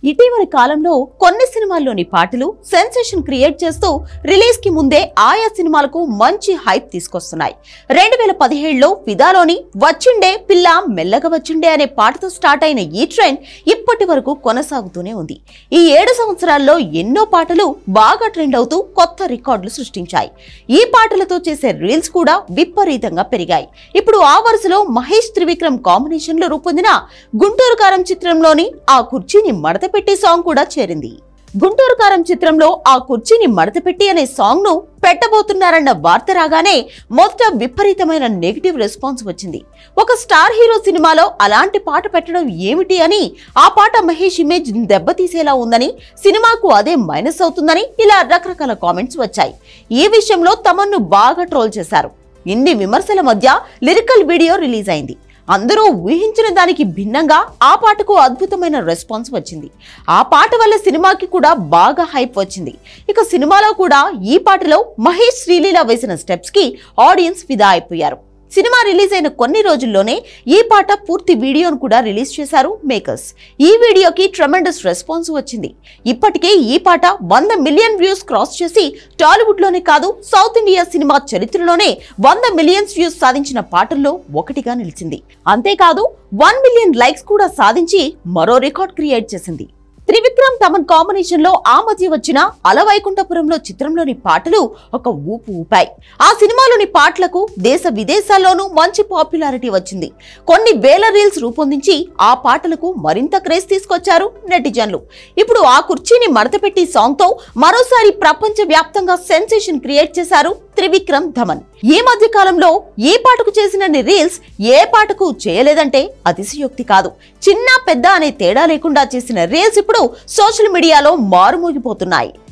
ఇటీవలి కాలంలో కొన్ని సినిమాల్లోని పాటలు సెన్సేషన్ క్రియేట్ చేస్తూ రిలీజ్ కి ముందే ఆయా సినిమాలకు మంచి హైప్ తీసుకొస్తున్నాయి రెండు వేల పదిహేడులో ఫిదాలోని వచ్చిండే పిల్ల మెల్లగా వచ్చిండే అనే పాటతో స్టార్ట్ అయిన ఈ ట్రెండ్ ఇప్పటి వరకు కొనసాగుతూనే ఉంది ఈ ఏడు సంవత్సరాల్లో ఎన్నో పాటలు బాగా ట్రెండ్ అవుతూ కొత్త రికార్డులు సృష్టించాయి ఈ పాటలతో చేసే రీల్స్ కూడా విపరీతంగా పెరిగాయి ఇప్పుడు ఆ వరుసలో మహేష్ త్రివిక్రమ్ కాంబినేషన్ లో రూపొందిన గుంటూరు కారం చిత్రంలోని ఆ కుర్చీని మడతపెట్టి సాంగ్ కూడా చేరింది గుంటూరు కారం చిత్రంలో ఆ కుర్చీని మడతపెట్టి అనే సాంగ్ ను పెట్టబోతున్నారన్న వార్త రాగానే మొదట విపరీతమైన నెగిటివ్ రెస్పాన్స్ వచ్చింది ఒక స్టార్ హీరో సినిమాలో అలాంటి పాట పెట్టడం ఏమిటి అని ఆ పాట మహేష్ ఇమేజ్ దెబ్బతీసేలా ఉందని సినిమాకు అదే మైనస్ అవుతుందని ఇలా రకరకాల కామెంట్స్ వచ్చాయి ఈ విషయంలో తమన్ను బాగా ట్రోల్ చేశారు ఇన్ని విమర్శల మధ్య లిరికల్ వీడియో రిలీజ్ అయింది అందరూ ఊహించిన దానికి భిన్నంగా ఆ పాటకు అద్భుతమైన రెస్పాన్స్ వచ్చింది ఆ పాట వల్ల సినిమాకి కూడా బాగా హైప్ వచ్చింది ఇక సినిమాలో కూడా ఈ పాటలో మహేష్ శ్రీలీల వేసిన స్టెప్స్ కి ఆడియన్స్ ఫిదా అయిపోయారు సినిమా రిలీజ్ అయిన కొన్ని రోజుల్లోనే ఈ పాట పూర్తి వీడియోను కూడా రిలీజ్ చేశారు మేకర్స్ ఈ వీడియోకి ట్రమెండస్ రెస్పాన్స్ వచ్చింది ఇప్పటికే ఈ పాట వంద మిలియన్ వ్యూస్ క్రాస్ చేసి టాలీవుడ్ లోనే కాదు సౌత్ ఇండియా సినిమా చరిత్రలోనే వంద మిలియన్స్ వ్యూస్ సాధించిన పాటల్లో ఒకటిగా నిలిచింది అంతేకాదు వన్ మిలియన్ లైక్స్ కూడా సాధించి మరో రికార్డ్ క్రియేట్ చేసింది త్రివిక్రమ్ తమన్ కాంబినేషన్ లో ఆ మధ్య వచ్చిన అలవైకుంఠపురంలో చిత్రంలోని పాటలు ఒక ఊపు ఊపాయి ఆ సినిమాలోని పాటలకు దేశ విదేశాల్లోనూ మంచి పాపులారిటీ వచ్చింది కొన్ని వేల రీల్స్ రూపొందించి ఆ పాటలకు మరింత క్రేజ్ తీసుకొచ్చారు నెటిజన్లు ఇప్పుడు ఆ కుర్చీని మడతపెట్టి సాంగ్ తో మరోసారి ప్రపంచ వ్యాప్తంగా సెన్సేషన్ క్రియేట్ చేశారు త్రివిక్రమ్ ధమన్ ఈ మధ్య కాలంలో ఏ పాటకు చేసిన రీల్స్ ఏ పాటకు చేయలేదంటే అతిశయోక్తి కాదు చిన్న పెద్ద అనే తేడా లేకుండా చేసిన రీల్స్ ఇప్పుడు సోషల్ మీడియాలో మారుమోగిపోతున్నాయి